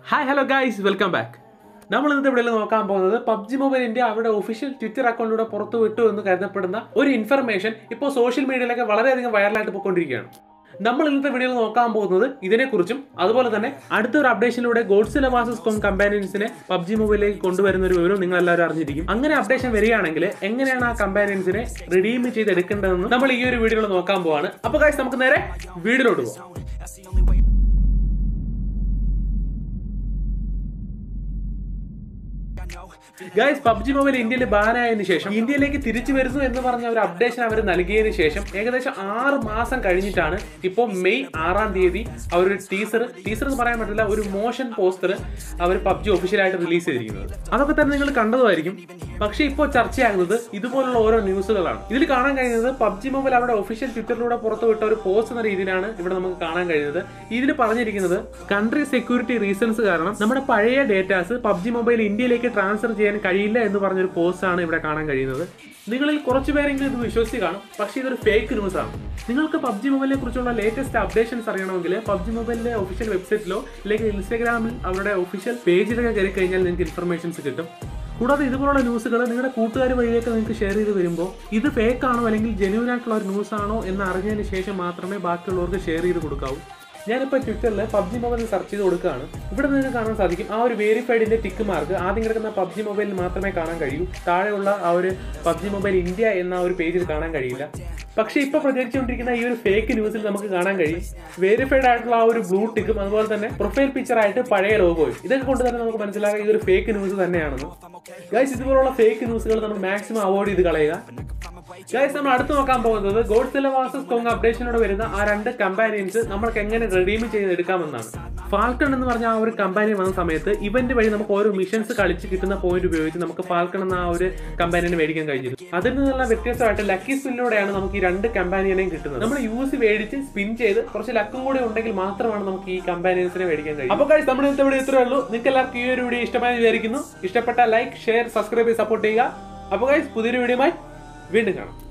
hi hello guys welcome back നമ്മൾ ഇന്നത്തെ ഇവിടെ നോക്കാൻ പോകുന്നത് പബ്ജി മൊബൈൽ ഇന്ത്യ അവരുടെ ഒഫീഷ്യൽ ട്വിറ്റർ അക്കൗണ്ടിലൂടെ പുറത്തു വിട്ടു എന്ന് കരുതപ്പെടുന്ന ഒരു ഇൻഫർമേഷൻ ഇപ്പോൾ സോഷ്യൽ മീഡിയയിലൊക്കെ വളരെയധികം വൈറലായിട്ട് പോയിക്കൊണ്ടിരിക്കുകയാണ് നമ്മൾ ഇന്നത്തെ വീഡിയോയിൽ നോക്കാൻ പോകുന്നത് ഇതിനെക്കുറിച്ചും അതുപോലെ തന്നെ അടുത്തൊരു അപ്ഡേഷനിലൂടെ ഗോഡ്സില മാസസ് കോം കമ്പാനിയൻസിനെ പബ്ജി മൊബൈലിലേക്ക് കൊണ്ടുവരുന്ന ഒരു വിവരം നിങ്ങൾ എല്ലാവരും അറിഞ്ഞിരിക്കും അങ്ങനെ അപ്ഡേഷൻ വരികയാണെങ്കിൽ എങ്ങനെയാണ് ആ കമ്പാനിയൻസിനെ റിഡീം ചെയ്ത് എടുക്കേണ്ടതെന്ന് നമ്മൾ ഈ ഒരു വീഡിയോയിൽ നോക്കാൻ പോവാണ് അപ്പോൾ ഗൈസ് നമുക്ക് നേരെ വീഡിയോയിലോട്ട് പോകാം ഗൈസ് പബ്ജി മൊബൈൽ ഇന്ത്യയിൽ ബാൻ ആയതിനു ശേഷം ഇന്ത്യയിലേക്ക് തിരിച്ചു വരുന്നു എന്ന് പറഞ്ഞ ഒരു അപ്ഡേഷൻ അവർ നൽകിയതിനു ശേഷം ഏകദേശം ആറ് മാസം കഴിഞ്ഞിട്ടാണ് ഇപ്പോൾ മെയ് ആറാം തീയതി അവർ ഒരു ടീസർ ടീസർ എന്ന് പറയാൻ പറ്റില്ല ഒരു മോഷൻ പോസ്റ്റർ അവർ പബ്ജി ഒഫീഷ്യലായിട്ട് റിലീസ് ചെയ്തിരിക്കുന്നത് അതൊക്കെ തന്നെ നിങ്ങൾ കണ്ടതുമായിരിക്കും പക്ഷേ ഇപ്പോൾ ചർച്ചയാകുന്നത് ഇതുപോലുള്ള ഓരോ ന്യൂസുകളാണ് ഇതിൽ കാണാൻ കഴിയുന്നത് പബ്ജി മൊബൈൽ അവരുടെ ഒഫീഷ്യൽ ട്വിറ്ററിലൂടെ പുറത്തുവിട്ട ഒരു പോസ്റ്റ് എന്ന രീതിയിലാണ് ഇവിടെ നമുക്ക് കാണാൻ കഴിയുന്നത് ഇതിൽ പറഞ്ഞിരിക്കുന്നത് കൺട്രി സെക്യൂരിറ്റി റീസൺസ് കാരണം നമ്മുടെ പഴയ ഡേറ്റാസ് പബ്ജി മൊബൈൽ ഇന്ത്യയിലേക്ക് ട്രാൻസ്ഫർ ചെയ്യാൻ കഴിയില്ല എന്ന് പറഞ്ഞൊരു പോസ്റ്റ് ആണ് ഇവിടെ കാണാൻ കഴിയുന്നത് നിങ്ങളിൽ കുറച്ച് പേരെങ്കിലും ഇത് വിശ്വസിച്ച് കാണും പക്ഷേ ഇതൊരു ഫേക്ക് ന്യൂസ് ആണ് നിങ്ങൾക്ക് പബ്ജി മൊബൈലിനെ കുറിച്ചുള്ള ലേറ്റസ്റ്റ് അപ്ഡേഷൻസ് അറിയണമെങ്കിൽ പബ്ജി മൊബൈലിന്റെ ഒഫീഷ്യൽ വെബ്സൈറ്റിലോ അല്ലെങ്കിൽ ഇൻസ്റ്റാഗ്രാമിൽ അവരുടെ ഒഫീഷ്യൽ പേജിലൊക്കെ കയറി കഴിഞ്ഞാൽ നിങ്ങൾക്ക് ഇൻഫർമേഷൻസ് കിട്ടും കൂടാതെ ഇതുപോലുള്ള ന്യൂസുകൾ നിങ്ങളുടെ കൂട്ടുകാർ വഴിയൊക്കെ നിങ്ങൾക്ക് ഷെയർ ചെയ്ത് വരുമ്പോൾ ഇത് ഫേക്ക് ആണോ അല്ലെങ്കിൽ ജെന്യൂൻ ആയിട്ടുള്ള ഒരു ന്യൂസ് ആണോ എന്ന് അറിഞ്ഞതിന് ശേഷം മാത്രമേ ബാക്കിയുള്ളവർക്ക് ഷെയർ ചെയ്ത് കൊടുക്കാവൂ ഞാനിപ്പോൾ ട്വിറ്ററിൽ പബ്ജി മൊബൈൽ സെർച്ച് ചെയ്ത് കൊടുക്കുകയാണ് ഇവിടെ നിങ്ങൾക്ക് കാണാൻ സാധിക്കും ആ ഒരു വേരിഫൈഡിന്റെ ടിക്ക് മാർക്ക് ആദ്യം കിടക്കുന്ന പബ്ജി മൊബൈലിൽ മാത്രമേ കാണാൻ കഴിയൂ താഴെയുള്ള ആ ഒരു പബ്ജി മൊബൈൽ ഇന്ത്യ എന്ന ഒരു പേജിൽ കാണാൻ കഴിയില്ല പക്ഷേ ഇപ്പോൾ പ്രചരിച്ചുകൊണ്ടിരിക്കുന്ന ഈ ഒരു ഫേക്ക് ന്യൂസിൽ നമുക്ക് കാണാൻ കഴിയും വേരിഫൈഡ് ആയിട്ടുള്ള ആ ഒരു ബ്ലൂ ടിക്കും അതുപോലെ തന്നെ പ്രൊഫൈൽ പിക്ചർ ആയിട്ട് പഴയ ലോഗോയും ഇതൊക്കെ കൊണ്ട് തന്നെ നമുക്ക് മനസ്സിലാക്കാം ഇതൊരു ഫേക്ക് ന്യൂസ് തന്നെയാണെന്ന് ഗൈസ് ഇതുപോലുള്ള ഫേക്ക് ന്യൂസുകൾ നമ്മൾ മാക്സിമം അവോയ്ഡ് ചെയ്ത് കളയുക ഗൈസ് നമ്മൾ അടുത്ത് നോക്കാൻ പോകുന്നത് ഗോഡ്സില വാസസ് കോങ് അപ്ഡേഷനോട് വരുന്ന ആ രണ്ട് കമ്പാനിയൻസ് നമ്മൾക്ക് എങ്ങനെ റെഡീം ചെയ്തെടുക്കാമെന്നാണ് ഫാൽക്കൺ എന്ന് പറഞ്ഞ ആ ഒരു കമ്പാനി വന്ന സമയത്ത് ഇവന്റ് വഴി നമുക്ക് ഓരോ മിഷൻസ് കളിച്ച് കിട്ടുന്ന പോയിന്റ് ഉപയോഗിച്ച് നമുക്ക് ഫാൽക്കൺ എന്ന ആ ഒരു കമ്പാനിയനെ മേടിക്കാൻ കഴിഞ്ഞിരുന്നു അതിൽ നിന്നുള്ള വ്യത്യസ്തമായിട്ട് ലക്കി സ്പിന്നിലൂടെയാണ് നമുക്ക് ഈ രണ്ട് കമ്പാനിയനെയും കിട്ടുന്നത് നമ്മൾ യൂസ് മേടിച്ച് സ്പിൻ ചെയ്ത് കുറച്ച് ലക്കും കൂടി ഉണ്ടെങ്കിൽ മാത്രമാണ് നമുക്ക് ഈ കമ്പാനിയൻസിനെ മേടിക്കാൻ കഴിയും അപ്പോൾ കഴിച്ച് നമ്മുടെ ഇന്നത്തെ വീഡിയോ ഇത്രേ ഉള്ളൂ നിങ്ങൾക്ക് എല്ലാവർക്കും ഈ ഒരു വീഡിയോ ഇഷ്ടമായി വിചാരിക്കുന്നു ഇഷ്ടപ്പെട്ട ലൈക്ക് ഷെയർ സബ്സ്ക്രൈബ് ചെയ്ത് സപ്പോർട്ട് ചെയ്യുക അപ്പോൾ കഴിച്ച് പുതിയൊരു വീഡിയോയുമായി വീണ്ടും കാണാം